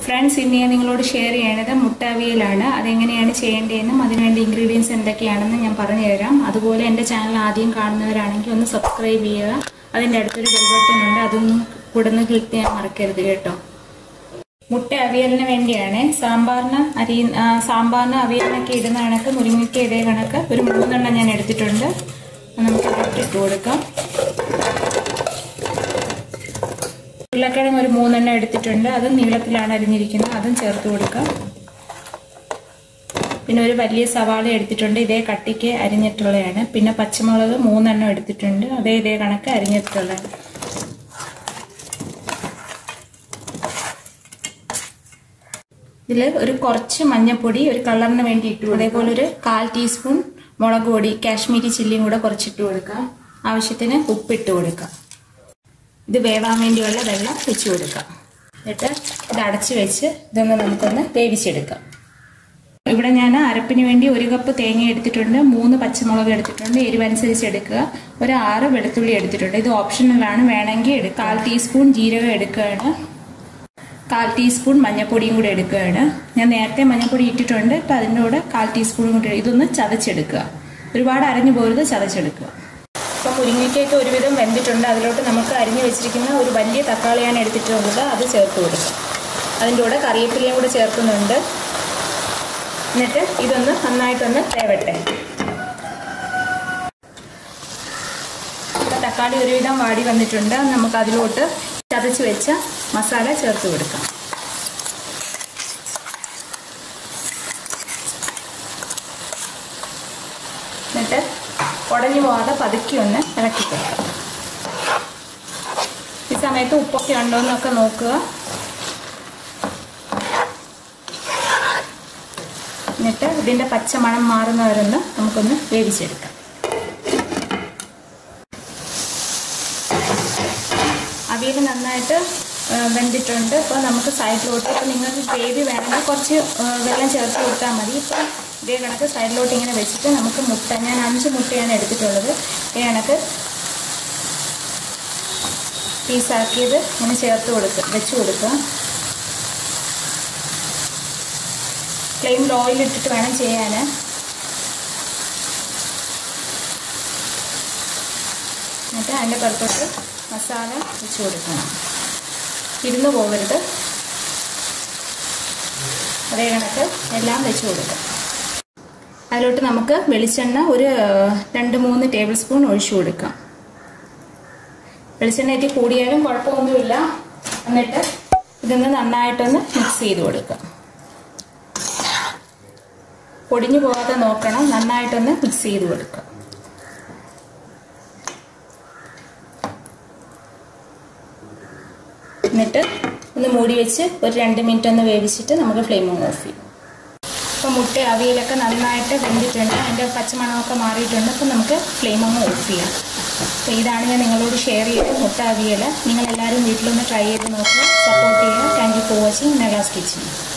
friends ഇന്ന് ഞാൻ നിങ്ങളോട് ഷെയർ ചെയ്യണത് മുട്ട അവിയലാണ് അതെങ്ങനെയാണ് ചെയ്യേണ്ടതെന്നും അതിനുവേണ്ടി ഇൻഗ്രീഡിയൻസ് എന്തൊക്കെയാണെന്ന് ഞാൻ പറഞ്ഞു തരാം അതുപോലെ എൻ്റെ ചാനൽ ആദ്യം കാണുന്നവരാണെങ്കിൽ ഒന്ന് സബ്സ്ക്രൈബ് ചെയ്യുക അതിൻ്റെ അടുത്തൊരു ബെൽ ബട്ടൺ ഉണ്ട് അതൊന്നും കൂടെ ഒന്ന് ക്ലിക്ക് ചെയ്യാൻ മറക്കരുത് കേട്ടോ മുട്ട അവിയലിന് വേണ്ടിയാണ് സാമ്പാറിന് അരി ആ, സാമ്പാറിന് അവിയലിനൊക്കെ ഇടുന്ന കണക്ക് മുരിങ്ങയ്ക്ക് ഇതേ കണക്ക് ഒരു മൂന്നെണ്ണം ഞാൻ എടുത്തിട്ടുണ്ട് അത് നമുക്ക് ഇതിലോട്ട് ഇട്ട് കൊടുക്കാം ഉരുളക്കിഴങ്ങ് ഒരു മൂന്നെണ്ണം എടുത്തിട്ടുണ്ട് അത് നീളത്തിലാണ് അരിഞ്ഞിരിക്കുന്നത് അതും ചേർത്ത് കൊടുക്കാം പിന്നെ ഒരു വലിയ സവാള എടുത്തിട്ടുണ്ട് ഇതേ കട്ടിക്ക് അരിഞ്ഞിട്ടുള്ളതാണ് പിന്നെ പച്ചമുളക് മൂന്നെണ്ണം എടുത്തിട്ടുണ്ട് അതേ ഇതേ കണക്ക് അരിഞ്ഞിട്ടുള്ളതാണ് ഇതിൽ ഒരു കുറച്ച് മഞ്ഞൾപ്പൊടി ഒരു കളറിന് വേണ്ടി ഇട്ടു അതേപോലെ ഒരു കാൽ ടീസ്പൂൺ മുളക് പൊടി കാശ്മീരി ചില്ലിയും കൂടെ കുറച്ചിട്ട് കൊടുക്കാം ആവശ്യത്തിന് ഉപ്പിട്ട് കൊടുക്കാം ഇത് വേവാൻ വേണ്ടിയുള്ള വെള്ളം വെച്ച് കൊടുക്കാം എന്നിട്ട് ഇത് അടച്ച് വെച്ച് ഇതൊന്ന് നമുക്കൊന്ന് വേവിച്ചെടുക്കാം ഇവിടെ ഞാൻ അരപ്പിന് വേണ്ടി ഒരു കപ്പ് തേങ്ങ എടുത്തിട്ടുണ്ട് മൂന്ന് പച്ചമുളക് എടുത്തിട്ടുണ്ട് എരിവനുസരിച്ച് എടുക്കുക ഒരു ആറ് വെളുത്തുള്ളി എടുത്തിട്ടുണ്ട് ഇത് ഓപ്ഷണലാണ് വേണമെങ്കിൽ എടുക്കുക കാൽ ടീസ്പൂൺ ജീരകം എടുക്കുകയാണ് കാൽ ടീസ്പൂൺ മഞ്ഞൾപ്പൊടിയും കൂടി എടുക്കുകയാണ് ഞാൻ നേരത്തെ മഞ്ഞൾപ്പൊടി ഇട്ടിട്ടുണ്ട് ഇപ്പം അതിൻ്റെ കൂടെ കാൽ ടീസ്പൂണും കൂടി ഇതൊന്ന് ചതച്ചെടുക്കുക ഒരുപാട് അരഞ്ഞു പോരുത് ചതച്ചെടുക്കുക ഇപ്പം മുരിങ്ങയ്ക്കൊക്കെ ഒരുവിധം വെന്തിട്ടുണ്ട് അതിലോട്ട് നമുക്ക് അരിഞ്ഞു വെച്ചിരിക്കുന്ന ഒരു വലിയ തക്കാളിയാണ് എടുത്തിട്ടുള്ളത് അത് ചേർത്ത് കൊടുക്കുക അതിൻ്റെ കൂടെ കറിവേപ്പിലയും കൂടെ ചേർക്കുന്നുണ്ട് എന്നിട്ട് ഇതൊന്ന് നന്നായിട്ടൊന്ന് വേവട്ടെ ഇപ്പം തക്കാളി ഒരുവിധം വാടി വന്നിട്ടുണ്ട് നമുക്ക് അതിലോട്ട് ചതച്ച് വെച്ച മസാല ചേർത്ത് കൊടുക്കാം എന്നിട്ട് ഉടഞ്ഞു പോകാതെ പതുക്കി ഒന്ന് ഇളക്കി കൊടുക്കാം ഈ സമയത്ത് ഉപ്പൊക്കെ ഉണ്ടോ എന്നൊക്കെ നോക്കുക എന്നിട്ട് ഇതിൻ്റെ പച്ചമണം മാറുന്നവരൊന്ന് നമുക്കൊന്ന് വേവിച്ചെടുക്കാം അവിയൽ നന്നായിട്ട് ആ, വെന്തിട്ടുണ്ട് ഇപ്പോൾ നമുക്ക് സൈഡിലോട്ട് ഇപ്പോൾ നിങ്ങൾക്ക് ഗ്രേവി വേണമെങ്കിൽ കുറച്ച് ആ, വെള്ളം ചേർത്ത് കൊടുത്താൽ മതി ഇപ്പോൾ ഇതേ കണക്ക് സൈഡിലോട്ട് ഇങ്ങനെ വെച്ചിട്ട് നമുക്ക് മുട്ട ഞാൻ അഞ്ച് മുട്ടയാണ് എടുത്തിട്ടുള്ളത് ഈ കണക്ക് പീസാക്കിയത് ഇങ്ങനെ ചേർത്ത് കൊടുക്കുക വെച്ച് കൊടുക്കുക ഫ്ലെയിമിൽ ഓയിൽ ഇട്ടിട്ട് വേണം ചെയ്യാൻ എന്നിട്ട് അതിൻ്റെ പുറത്തോട്ട് മസാല വെച്ച് കൊടുക്കണം ഇരുന്ന് പോകരുത് അതേ കണക്ക് എല്ലാം വെച്ച് കൊടുക്കാം അതിലോട്ട് നമുക്ക് വെളിച്ചെണ്ണ ഒരു രണ്ട് മൂന്ന് ടേബിൾ സ്പൂൺ ഒഴിച്ചു കൊടുക്കാം വെളിച്ചെണ്ണ എത്തി കൂടിയാലും കുഴപ്പമൊന്നുമില്ല എന്നിട്ട് ഇതൊന്ന് നന്നായിട്ടൊന്ന് മിക്സ് ചെയ്ത് കൊടുക്കാം പൊടിഞ്ഞു പോകാതെ നോക്കണം നന്നായിട്ടൊന്ന് മിക്സ് ചെയ്ത് കൊടുക്കാം എന്നിട്ട് ഒന്ന് മൂടി വെച്ച് ഒരു രണ്ട് മിനിറ്റ് ഒന്ന് വേവിച്ചിട്ട് നമുക്ക് ഫ്ലെയിം ഓഫ് ചെയ്യും അപ്പോൾ മുട്ട അവിയലൊക്കെ നന്നായിട്ട് വെന്തിട്ടുണ്ട് അതിൻ്റെ പച്ചമണമൊക്കെ മാറിയിട്ടുണ്ട് അപ്പോൾ നമുക്ക് ഫ്ലെയിം ഒന്ന് ഓഫ് ചെയ്യാം അപ്പോൾ ഇതാണ് ഞാൻ നിങ്ങളോട് ഷെയർ ചെയ്ത മുട്ട അവിയൽ നിങ്ങളെല്ലാവരും വീട്ടിലൊന്ന് ട്രൈ ചെയ്ത് നോക്കുക സപ്പോർട്ട് ചെയ്യുക thank you for watching Negas kitchen